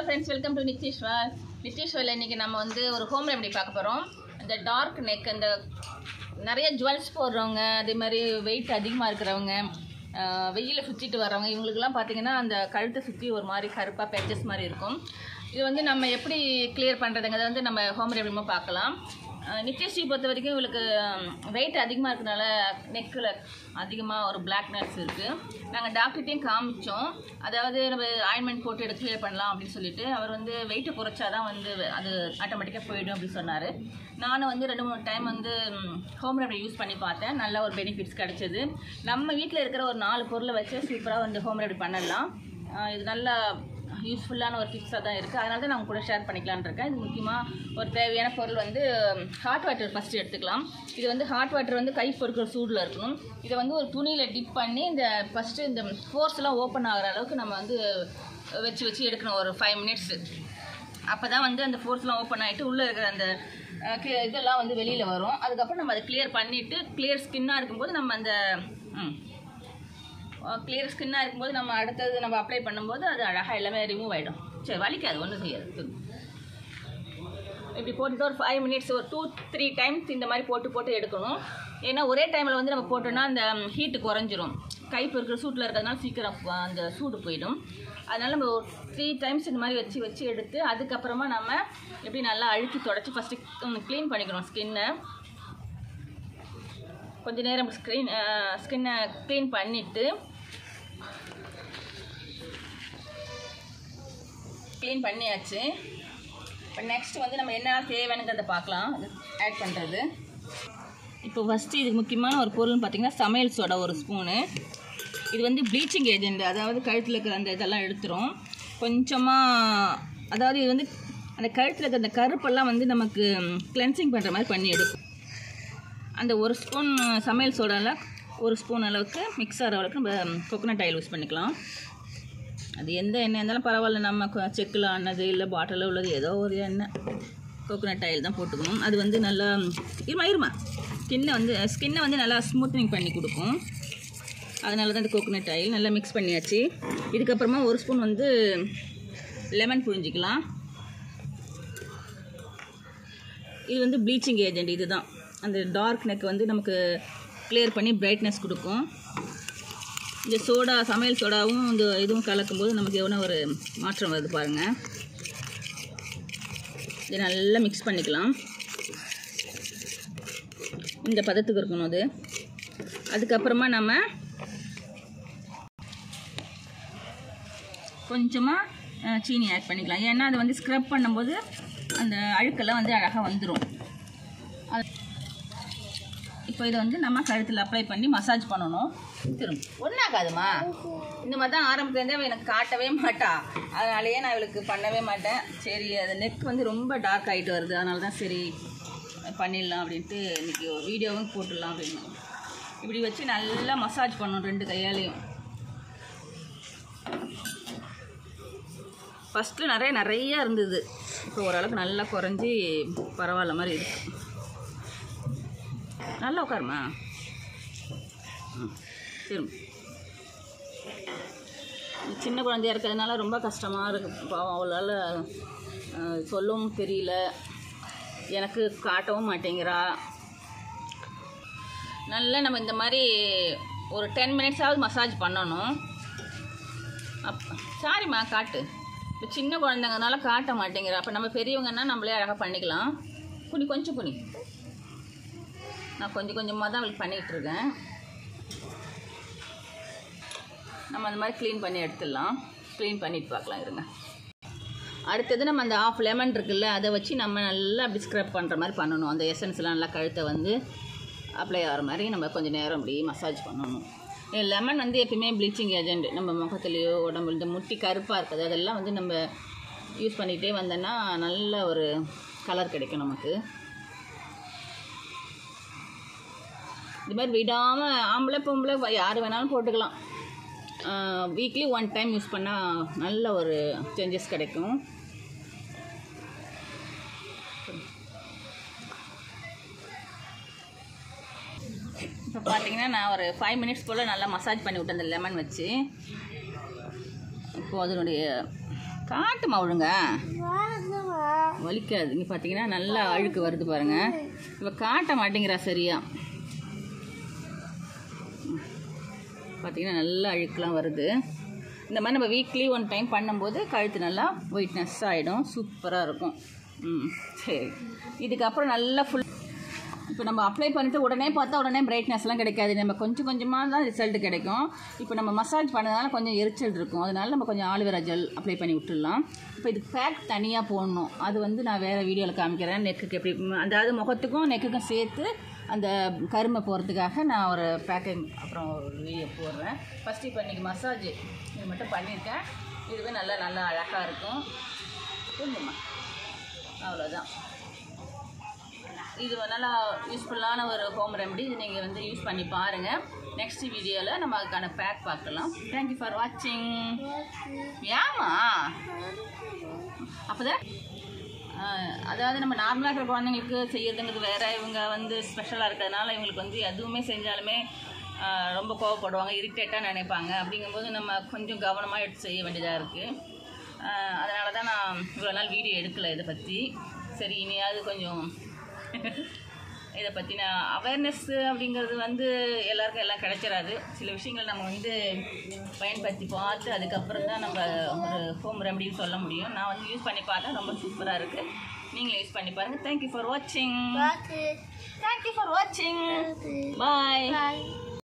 Friends welcome to Nitheeswar நித்தீஸ்வரில் இன்றைக்கி நம்ம வந்து ஒரு ஹோம் ரெமெடி பார்க்க போகிறோம் இந்த டார்க் நெக் அந்த நிறைய ஜுவல்ஸ் போடுறவங்க அதே மாதிரி வெயிட் அதிகமாக இருக்கிறவங்க வெயிலில் சுற்றிட்டு வர்றவங்க இவங்களுக்குலாம் பார்த்தீங்கன்னா அந்த கழுத்தை சுற்றி ஒரு மாதிரி கருப்பாக பெச்சஸ் மாதிரி இருக்கும் இது வந்து நம்ம எப்படி கிளியர் பண்ணுறதுங்கிறத வந்து நம்ம ஹோம் ரெமெடிமாக பார்க்கலாம் நித்யஸ்ரீ பொறுத்த வரைக்கும் இவளுக்கு வெயிட் அதிகமாக இருக்கனால நெக்கில் அதிகமாக ஒரு பிளாக்னஸ் இருக்குது நாங்கள் டாக்டர்கிட்டையும் காமிச்சோம் அதாவது நம்ம ஆயின்மெண்ட் போட்டு எடுத்து கிளியர் பண்ணலாம் அப்படின்னு சொல்லிட்டு அவர் வந்து வெயிட்டை குறைச்சா தான் வந்து அது ஆட்டோமேட்டிக்காக போயிடும் அப்படின்னு சொன்னார் நானும் வந்து ரெண்டு மூணு டைம் வந்து ஹோம் ரெமெடி யூஸ் பண்ணி பார்த்தேன் நல்ல ஒரு பெனிஃபிட்ஸ் கிடைச்சது நம்ம வீட்டில் இருக்கிற ஒரு நாலு பொருளை வச்சு சூப்பராக வந்து ஹோம் ரெமெடி பண்ணலாம் ஆஹ் இது நல்லா யூஸ்ஃபுல்லான ஒரு டிப்ஸாக தான் இருக்குது அதனால தான் நான் கூட ஷேர் பண்ணிக்கலான்னு இருக்கேன் இது முக்கியமாக ஒரு தேவையான பொருள் வந்து ஹாட் வாட்டர் ஃபஸ்ட்டு எடுத்துக்கலாம் இது வந்து ஹாட் வாட்டர் வந்து கை பொறுக்கிற சூடில் இருக்கணும் இதை வந்து ஒரு துணியில் டிப் பண்ணி இந்த ஃபஸ்ட்டு இந்த ஃபோர்ஸ்லாம் ஓப்பன் ஆகிற அளவுக்கு நம்ம வந்து வச்சு வச்சு எடுக்கணும் ஒரு ஃபைவ் மினிட்ஸு அப்போ தான் வந்து அந்த ஃபோர்ஸ்லாம் ஓப்பன் ஆகிட்டு உள்ளே இருக்கிற அந்த அஹ், clear- இதெல்லாம் வந்து வெளியில் வரும் அதுக்கப்புறம் நம்ம அதை கிளியர் பண்ணிவிட்டு கிளியர் ஸ்கின்னாக இருக்கும்போது நம்ம அந்த ம் கிளியர் ஸ்கின்னாக இருக்கும்போது நம்ம அடுத்தது நம்ம அப்ளை பண்ணும்போது அது அழகாக எல்லாமே ரிமூவ் ஆகிடும் சரி வலிக்காது ஒன்றும் செய்யாது திரும்ப. இப்படி போட்டுட்டு ஒரு ஃபைவ் மினிட்ஸ் ஒரு டூ த்ரீ டைம்ஸ் இந்த மாதிரி போட்டு போட்டு எடுக்கணும் ஏன்னா ஒரே டைமில் வந்து நம்ம போட்டோம்னா அந்த ஹீட்டு குறைஞ்சிரும் கை பொறுக்கிற சூட்டில் இருக்கிறதுனால சீக்கிரம் ப- அந்த சூடு போயிடும் அதனால் நம்ம ஒரு த்ரீ டைம்ஸ் இந்த மாதிரி வச்சு வச்சு எடுத்து அதுக்கப்புறமா நம்ம எப்படி நல்லா அழுக்கி தொடச்சி ஃபஸ்ட்டு க்ளீன் பண்ணிக்கணும் ஸ்கின்னை கொஞ்ச நேரம் ஸ்க்ரீன் ஸ்கின்னை க்ளீன் பண்ணிவிட்டு க்ளீன் பண்ணியாச்சு இப்போ நெக்ஸ்ட் வந்து நம்ம என்னென்ன தேவையானுங்கிறத பார்க்கலாம் ஆட் பண்ணுறது இப்போ ஃபஸ்ட்டு இதுக்கு முக்கியமான ஒரு பொருள்னு பார்த்தீங்கன்னா சமையல் சோடா ஒரு ஸ்பூனு இது வந்து ப்ளீச்சிங் ஏஜென்ட் அதாவது கழுத்தில் இருக்கிற அந்த இதெல்லாம் எடுத்துரும் கொஞ்சமாக அதாவது இது வந்து அந்த கழுத்தில் இருக்கிற அந்த கருப்பெல்லாம் வந்து நமக்கு கிளென்சிங் பண்ணுற மாதிரி பண்ணி எடுக்கும் அந்த ஒரு ஸ்பூன் சமையல் சோடாவில் ஒரு ஸ்பூன் அளவுக்கு மிக்ஸ் ஆகிற அளவுக்கு நம்ம கோகோனட் ஆயில் யூஸ் பண்ணிக்கலாம் அது எந்த எண்ணெய் இருந்தாலும் பரவாயில்ல நம்ம கொ- செக்கில் ஆனது இல்லை பாட்டிலில் உள்ளது ஏதோ ஒரு எண்ணெய் கோகோனட் ஆயில் தான் போட்டுக்கணும் அது வந்து நல்லா இருமா இருமா ஸ்கின்னை வந்து ஸ்கின்னை வந்து நல்லா ஸ்மூத்தனிங் பண்ணி கொடுக்கும் அதனால தான் இந்த கோகோனட் ஆயில் நல்லா மிக்ஸ் பண்ணியாச்சு இதுக்கப்புறமா ஒரு ஸ்பூன் வந்து லெமன் புழிஞ்சிக்கலாம் இது வந்து ப்ளீச்சிங் ஏஜென்ட் இதுதான் அந்த டார்க் நெக் வந்து நமக்கு கிளியர் பண்ணி பிரைட்னஸ் கொடுக்கும் இந்த சோடா சமையல் சோடாவும் இந்த இதுவும் கலக்கும்போது நமக்கு எவ்வளோ ஒரு மாற்றம் வருது பாருங்கள் இதை நல்லா மிக்ஸ் பண்ணிக்கலாம் இந்த பதத்துக்கு இருக்கணும் அது அதுக்கப்புறமா நம்ம கொஞ்சமாக சீனி ஆட் பண்ணிக்கலாம் ஏன்னா அது வந்து ஸ்க்ரப் பண்ணும்போது அந்த அழுக்கெல்லாம் வந்து அழகாக வந்துடும் இப்போ இதை வந்து நம்ம கழுத்தில் அப்ளை பண்ணி மசாஜ் பண்ணணும் திரும்ப ஒன்றாகாதுமா இந்த மாதிரி தான் ஆரம்பத்துலேருந்தே அவள் எனக்கு காட்டவே மாட்டா அதனாலேயே நான் இவளுக்கு பண்ணவே மாட்டேன் சரி அது நெக் வந்து ரொம்ப டார்க் ஆகிட்டு வருது அதனால தான் சரி பண்ணிடலாம் அப்படின்ட்டு இன்றைக்கி வீடியோவும் போட்டுடலாம் அப்படின்னு இப்படி வச்சு நல்லா மசாஜ் பண்ணணும் ரெண்டு கையாலையும் ஃபஸ்ட்டு நிறைய நிறைய இருந்தது இப்போ ஓரளவுக்கு நல்லா குறைஞ்சி பரவாயில்ல மாதிரி இருக்கு நல்லா உட்காருமா ம் திரும்ப சின்ன குழந்தையா இருக்கிறதுனால ரொம்ப கஷ்டமாக இருக்கு பாவம் அவளால் அஹ், சொல்லவும் தெரியல எனக்கு காட்டவும் மாட்டேங்கிறா நல்லா நம்ம இந்த மாதிரி ஒரு டென் மினிட்ஸாவது மசாஜ் பண்ணணும் அப் சாரிம்மா காட்டு இப்போ சின்ன குழந்தைங்கனால காட்ட மாட்டேங்கிறா அப்போ நம்ம பெரியவங்கன்னா நம்மளே அழகாக பண்ணிக்கலாம் குனி கொஞ்சம் குனி நான் கொஞ்சம் கொஞ்சமாக தான் அவளுக்கு பண்ணிகிட்டு இருக்கேன் நம்ம அந்த மாதிரி க்ளீன் பண்ணி எடுத்துடலாம் க்ளீன் பண்ணிட்டு பார்க்கலாம் இருங்க அடுத்தது நம்ம அந்த ஆஃப் லெமன் இருக்குல்ல அதை வச்சு நம்ம நல்லா அப்படி ஸ்க்ரப் பண்ணுற மாதிரி பண்ணணும் அந்த எசன்ஸ்லாம் நல்லா கழுத்தை வந்து அப்ளை ஆகிற மாதிரி நம்ம கொஞ்சம் நேரம் அப்படி மசாஜ் பண்ணணும் லெமன் வந்து எப்பயுமே ப்ளீச்சிங் ஏஜென்ட் நம்ம முகத்துலேயோ உடம்புல இந்த முட்டி கருப்பாக இருக்குது அதெல்லாம் வந்து நம்ம யூஸ் பண்ணிகிட்டே வந்தோன்னா நல்ல ஒரு கலர் கிடைக்கும் நமக்கு இது மாதிரி விடாமல் ஆம்பளை பொம்பளை வ- யார் வேணாலும் போட்டுக்கலாம் வீக்லி ஒன் டைம் யூஸ் பண்ணால் நல்ல ஒரு சேஞ்சஸ் கிடைக்கும் இப்போ பார்த்தீங்கன்னா நான் ஒரு ஃபைவ் மினிட்ஸ் போல் நல்லா மசாஜ் பண்ணி விட்டேன் அந்த லெமன் வச்சு இப்போது அதனுடைய காட்டுமா ஒழுங்க வலிக்காது இங்கே பார்த்தீங்கன்னா நல்லா அழுக்கு வருது பாருங்க இவ காட்ட மாட்டேங்கிறா சரியா பார்த்தீங்கன்னா நல்லா அழுக்கெலாம் வருது இந்த மாதிரி நம்ம வீக்லி ஒன் டைம் பண்ணும்போது கழுத்து நல்லா ஒயிட்னஸ் ஆகிடும் சூப்பராக இருக்கும் ம் சரி இதுக்கப்புறம் நல்லா ஃபுல் இப்போ நம்ம அப்ளை பண்ணிட்டு உடனே பார்த்தா உடனே பிரைட்னஸ்லாம் கிடைக்காது நம்ம கொஞ்சம் கொஞ்சமாக தான் ரிசல்ட் கிடைக்கும் இப்போ நம்ம மசாஜ் பண்ணதுனால கொஞ்சம் எரிச்சல் இருக்கும் அதனால நம்ம கொஞ்சம் ஆலிவேரா ஜெல் அப்ளை பண்ணி விட்டுடலாம் இப்போ இதுக்கு பேக் தனியாக போடணும் அது வந்து நான் வேறு வீடியோவில் காமிக்கிறேன் நெக்குக்கு எப்படி அதாவது முகத்துக்கும் நெக்குக்கும் சேர்த்து அந்த கருமை போகிறதுக்காக நான் ஒரு பேக்கிங் அப்புறம் ஒரு வீடியோ போடுறேன் ஃபஸ்ட்டு இப்போ இன்றைக்கி மசாஜ் இது மட்டும் பண்ணியிருக்கேன் இதுவே நல்லா நல்லா அழகாக இருக்கும் புரிஞ்சுமா அவ்வளோதான் இது நல்லா யூஸ்ஃபுல்லான ஒரு ஹோம் ரெமடி இது நீங்கள் வந்து யூஸ் பண்ணி பாருங்கள் நெக்ஸ்ட் வீடியோவில் நம்ம அதுக்கான பேக் பார்க்கலாம் தேங்க்யூ ஃபார் வாட்சிங் ஏமா அப்போதான் அதாவது நம்ம நார்மலாக இருக்கிற குழந்தைங்களுக்கு செய்யறதுங்கிறது வேற இவங்க வந்து ஸ்பெஷலாக இருக்கிறதுனால இவங்களுக்கு வந்து எதுவுமே செஞ்சாலுமே ஆஹ், ரொம்ப கோவப்படுவாங்க இரிட்டேட்டாக நினைப்பாங்க அப்படிங்கும்போது நம்ம கொஞ்சம் கவனமாக எடுத்து செய்ய வேண்டியதாக இருக்குது அதனால தான் நான் இவ்வளோ நாள் வீடியோ எடுக்கலை இதை பற்றி சரி இனியாவது கொஞ்சம் இதை பற்றின அவேர்னஸ் அப்படிங்கிறது வந்து எல்லாருக்கும் எல்லாம் கிடைச்சிடாது சில விஷயங்கள் நம்ம வந்து பயன்படுத்தி பார்த்து அதுக்கப்புறம் தான் நம்ம ஒரு ஹோம் ரெமடின்னு சொல்ல முடியும் நான் வந்து யூஸ் பண்ணி பார்த்தேன் ரொம்ப சூப்பராக இருக்குது நீங்களும் யூஸ் பண்ணி பாருங்கள் தேங்க்யூ ஃபார் வாட்சிங் தேங்க்யூ ஃபார் வாட்சிங் பாய் Bye.